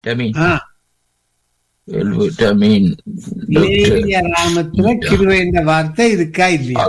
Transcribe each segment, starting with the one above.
Vitamin ஆ, L vitamin லேவிய ராமத்துல கிருவை என்ற வார்த்தை இருக்கா இல்லையா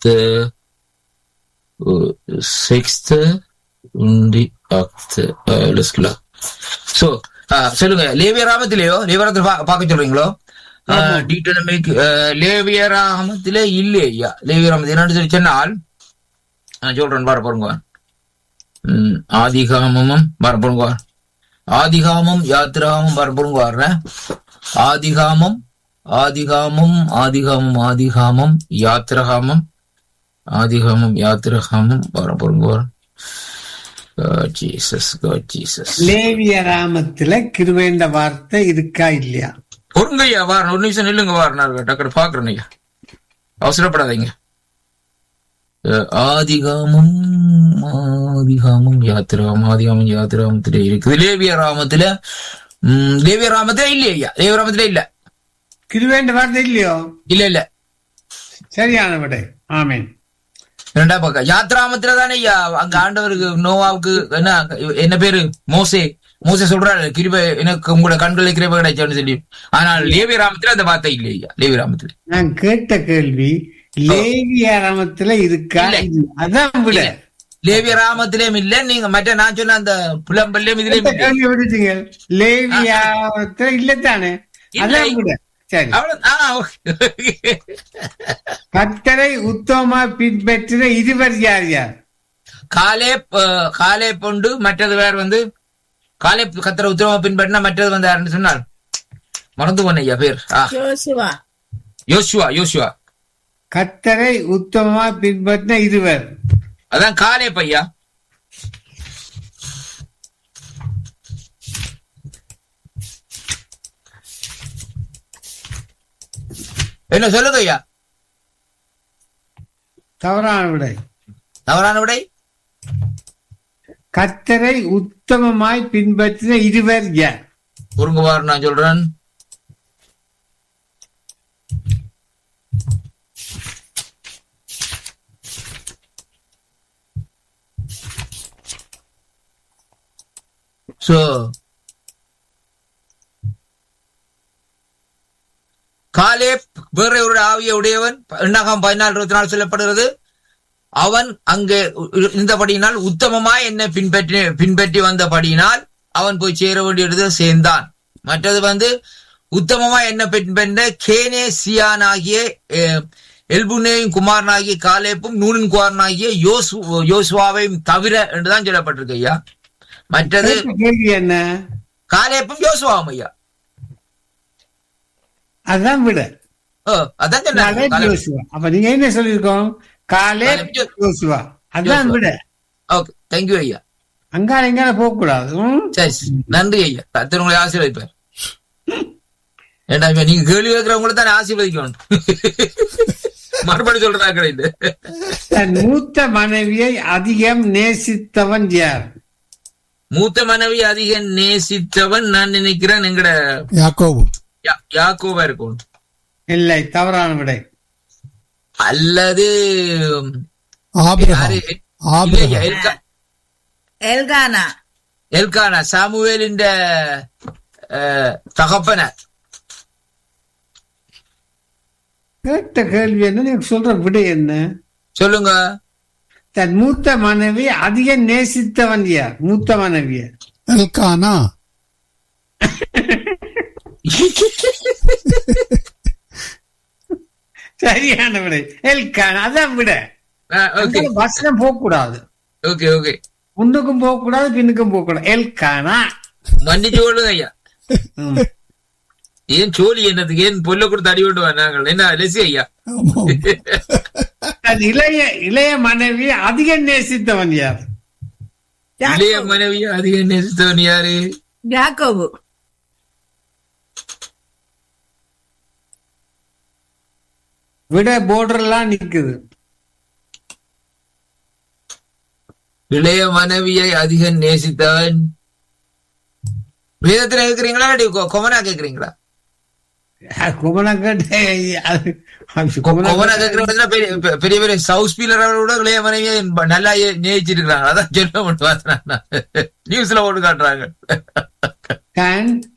சிக்ஸ்த் உண்டி அக்து லிஸ்ட்ல சோ சொல்லுங்க லேவிய ராமத்திலேயோ லேவியராமத்தில் பார்க்க சொல்றீங்களோ டீட்டனமிக் லேவிய ராமத்திலே இல்லை ஐயா லேவிய ராமத்தில் என்னன்னு சொல்லி சொன்னால் நான் சொல்றேன் பாரு பாருங்க ம், ஆதிகாமமும் பாரு பாருங்க ஆதிகாமம் யாத்திராமம் பாரு பாருங்க வர்றேன் ஆதிகாமம் ஆதிகாமம் ஆதிகாமம் ஆதிகாமம் யாத்திரகாமம் ஆதிகாமம் யாத்திரகாமம் வர பாருங்க வர ஜீசஸ் காட் ஜீசஸ் லேவிய ராமத்துல கிருவை என்ற வார்த்தை இருக்கா இல்லையா பொருங்க ஐயா வாரணும் ஒரு நிமிஷம் நில்லுங்க வாரணும் டக்குனு பாக்குறேன் ஐயா அவசரப்படாதீங்க அஹ், ஆதிகாமம் ஆதிகாமம் யாத்திராமம் ஆதிகாமம் யாத்திராமத்துல இருக்குது லேவிய ராமத்துல ம், லேவிய ராமத்துல இல்லையா ஐயா லேவிய ராமத்துல இல்ல கிருவை என்ற வார்த்தை இல்லையோ இல்ல இல்ல சரியான விடை ஆமேன் ரெண்டா பக்கம் யாத்ராமத்துல தானே ஐயா அங்க ஆண்டவருக்கு நோவாவுக்கு என்ன என்ன பேரு மோசே மோசே சொல்றாரு கிருபை எனக்கு உங்களோட கண்களை கிருபை கிடைச்சோன்னு சொல்லி ஆனால் லேவி ராமத்துல அந்த வார்த்தை இல்லை ஐயா லேவி ராமத்துல நான் கேட்ட கேள்வி லேவிய ராமத்துல இருக்கா இல்ல. இல்லையா? அதான் விட லேவி ராமத்திலேயும் இல்ல நீங்க மற்ற நான் சொன்ன அந்த புலம்பல்லையும் இதுலயும் இல்ல. கேள்வி விடுத்தீங்க லேவியாவத்துல இல்லத்தானே அதான் இல்லை. விட சரி அவ்வளவு ஆ, okay. கத்தரை உத்தமமா பின்பற்றின இருவர் யார் யார் காலே காலே பொண்டு மற்றது வேற வந்து காலே கத்திர உத்தரவா பின்பற்றினா மற்றது வந்து யாருன்னு சொன்னார் மறந்து போன ஐயா பேர் ஆ, யோசுவா யோசுவா யோசுவா கத்தரை உத்தமமா பின்பற்றின இருவர் அதான் காலே பையா என்ன சொல்லுங்க ஐயா தவறான விடை தவறான விடை கத்தரை உத்தமமாய் பின்பற்றின இருவர் யார் ஒருங்குவார் நான் சொல்றேன் சோ காலே வேற ஒரு ஆவிய உடையவன் எண்ணாகம் பதினாலு இருபத்தி நாலு சொல்லப்படுகிறது அவன் அங்கே இருந்தபடியினால் உத்தமமாய் என்னை பின்பற்றி பின்பற்றி வந்தபடியினால் அவன் போய் சேர வேண்டிய இடத்துல சேர்ந்தான் மற்றது வந்து உத்தமமா என்ன பின்பற்ற கேனே சியானாகிய அஹ், எல்புனேயும் குமாரனாகிய காலேப்பும் நூனின் குமாரனாகிய யோசு யோசுவாவையும் தவிர என்றுதான் சொல்லப்பட்டிருக்கு ஐயா மற்றது கேட்ட கேள்வி என்ன காலேப்பும் யோசுவாவும் ஐயா அதான் விட ஓ, அதான் காலே சொன்னேன் யோசுவா அப்ப நீங்க என்ன சொல்லிருக்கோம் காலே காலேப் யோ- யோசுவா அதான் யோசுவா. விட ஓகே தேங்க்யூ ஐயா அங்கால எங்கால போக கூடாது ம்? சரி நன்றி ஐயா கத்தர் உங்களை ஆசீர்வதிப்பார் ஏண்டா இப்ப நீங்க கேள்வி கேட்கிறவங்கள தான் ஆசீர்வதிக்கணும் மறுபடி சொல்றதா கிடையாது தன் மூத்த மனைவியை அதிகம் நேசித்தவன் யார் மூத்த மனைவி அதிக நேசித்தவன் நான் நினைக்கிறேன் எங்கட யாக்கோபு யா- யாக்கோவா இருக்கும் இல்லை தவறான விடை அல்லது ஆபிரகாம் யாரு? இல்லையா, ஆபிரகாம் எல்கா- எல்கானா எல்கானா சாமுவேலின் தகப்பனர் கேட்ட கேள்வி என்ன நீங்க சொல்ற விடை என்ன சொல்லுங்க தன் மூத்த மனைவி அதிகம் நேசித்தவன் யார் மூத்த மனைவிய எல்கானா சரியான விடை எல்கான் அதான் விட ஓகே அங்க வசனம் போக கூடாது ஓகே ஓகே முன்னுக்கும் போக கூடாது பின்னுக்கும் போக கூடாது எல்கானா மன்னிச்சு கொள்ளுங்க ஐயா ம். ஏன் சோழி என்னதுக்கு ஏன் பொல்ல கொடுத்து அடி கொண்டு வந்தாங்க என்ன லெசி ஐயா ஆமாம். தன் இளைய இளைய மனைவி அதிகம் நேசித்தவன் யார் இளைய மனைவி அதிக நேசித்தவன் யாரு யாக்கோபு விட போர்டர்லாம் நிக்குது இளைய மனைவியை அதிக நேசித்தவன் வேதத்துல கேக்குறீங்களா இல்லாட்டி கொ- கொமனா கேக்குறீங்களா குமண கேட்ட அது- அது குமண கொமனா கேட்ட- கேக்குறவங்க பெரிய பெ- பெரிய பெரிய சவுஸ் பீலரோட இளைய மனைவியை ப- நல்லா நேசிச்சிருக்காங்க அதான் சொல்ல மட்டும் நியூஸ்ல போட்டு காட்டுறாங்க தன்